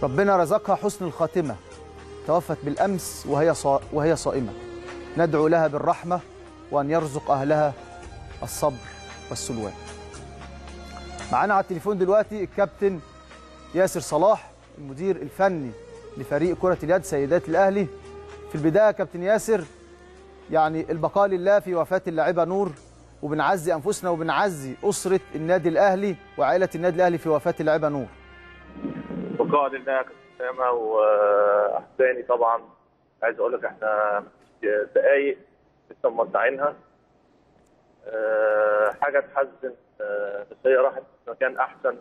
ربنا رزقها حسن الخاتمة توفت بالأمس وهي صا... وهي صائمة ندعو لها بالرحمة وأن يرزق أهلها الصبر والسلوان معانا على التليفون دلوقتي الكابتن ياسر صلاح المدير الفني لفريق كرة اليد سيدات الأهلي في البداية كابتن ياسر يعني البقاء لله في وفاة اللاعبة نور وبنعزي أنفسنا وبنعزي أسرة النادي الأهلي وعائلة النادي الأهلي في وفاة اللاعبة نور بقاء لله يا كابتن اسامه واحساني طبعا عايز اقول لك احنا دقايق لسه مودعينها أه حاجه تحزن أه بس هي راحت في مكان احسن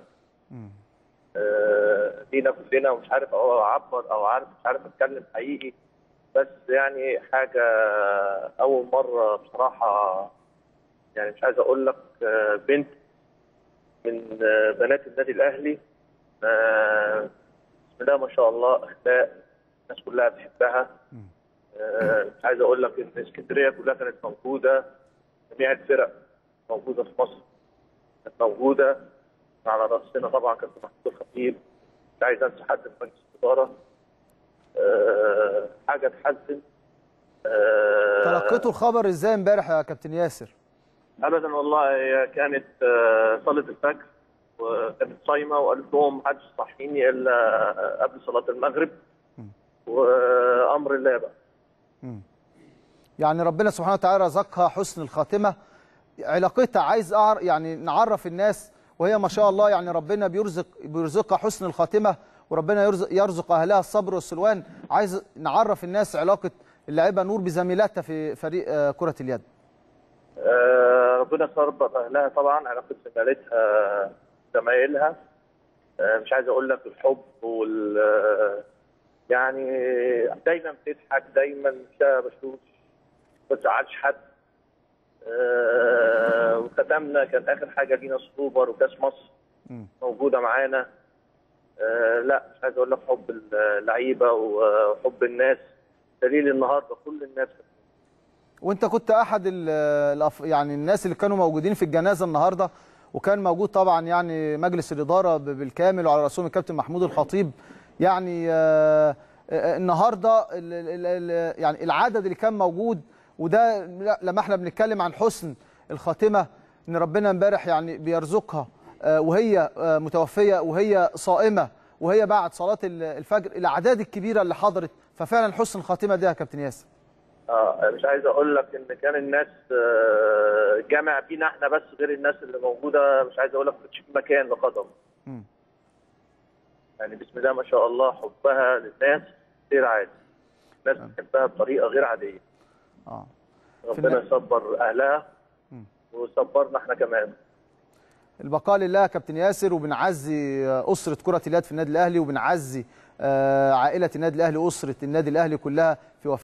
أه لينا كلنا ومش عارف او اعبر او عارف مش عارف اتكلم حقيقي بس يعني حاجه اول مره بصراحه يعني مش عايز اقول لك أه بنت من أه بنات النادي الاهلي أه بسم الله ما شاء الله اخلاق الناس كلها بتحبها آه مش عايز اقول لك ان اسكندريه كلها كانت موجوده جميع الفرق موجوده في مصر كانت موجوده على راسنا طبعا كابتن محمود الخطيب مش عايز انسى حد في مجلس الاداره آه حاجه تحزن آه تلقيتوا الخبر ازاي امبارح يا كابتن ياسر؟ ابدا والله هي كانت آه صلاه الفجر وكانت صايمه وقالت لهم ما حدش يصحيني الا قبل صلاه المغرب وامر الله بقى. يعني ربنا سبحانه وتعالى رزقها حسن الخاتمه علاقتها عايز أعر يعني نعرف الناس وهي ما شاء الله يعني ربنا بيرزق بيرزقها حسن الخاتمه وربنا يرزق, يرزق اهلها الصبر والسلوان عايز نعرف الناس علاقه اللاعبه نور بزميلاتها في فريق كره اليد. آه ربنا يصبر اهلها طبعا علاقه زميلتها زمايلها مش عايز اقول لك الحب وال يعني دايما بتضحك دايما فيها بشوش ما تزعلش حد أه وختمنا كان اخر حاجه لينا سوبر وكاس مصر موجوده معانا أه لا مش عايز اقول لك حب اللعيبه وحب الناس دليل النهارده كل الناس وانت كنت احد يعني الناس اللي كانوا موجودين في الجنازه النهارده وكان موجود طبعا يعني مجلس الاداره بالكامل وعلى راسهم الكابتن محمود الخطيب يعني آه النهارده يعني العدد اللي كان موجود وده لما احنا بنتكلم عن حسن الخاتمه ان ربنا امبارح يعني بيرزقها آه وهي آه متوفيه وهي صائمه وهي بعد صلاه الفجر الاعداد الكبيره اللي حضرت ففعلا حسن الخاتمه دي يا كابتن ياسر اه مش عايز اقول لك ان كان الناس جامع بينا احنا بس غير الناس اللي موجوده مش عايز اقول لك مش في مكان لقدم يعني بسم الله ما شاء الله حبها للناس غير عادي الناس بتحبها بطريقه غير عاديه اه ربنا يصبر اهلها ويصبرنا احنا كمان البقاء لله يا كابتن ياسر وبنعزي اسره كره اليد في النادي الاهلي وبنعزي عائله النادي الاهلي اسره النادي الاهلي كلها في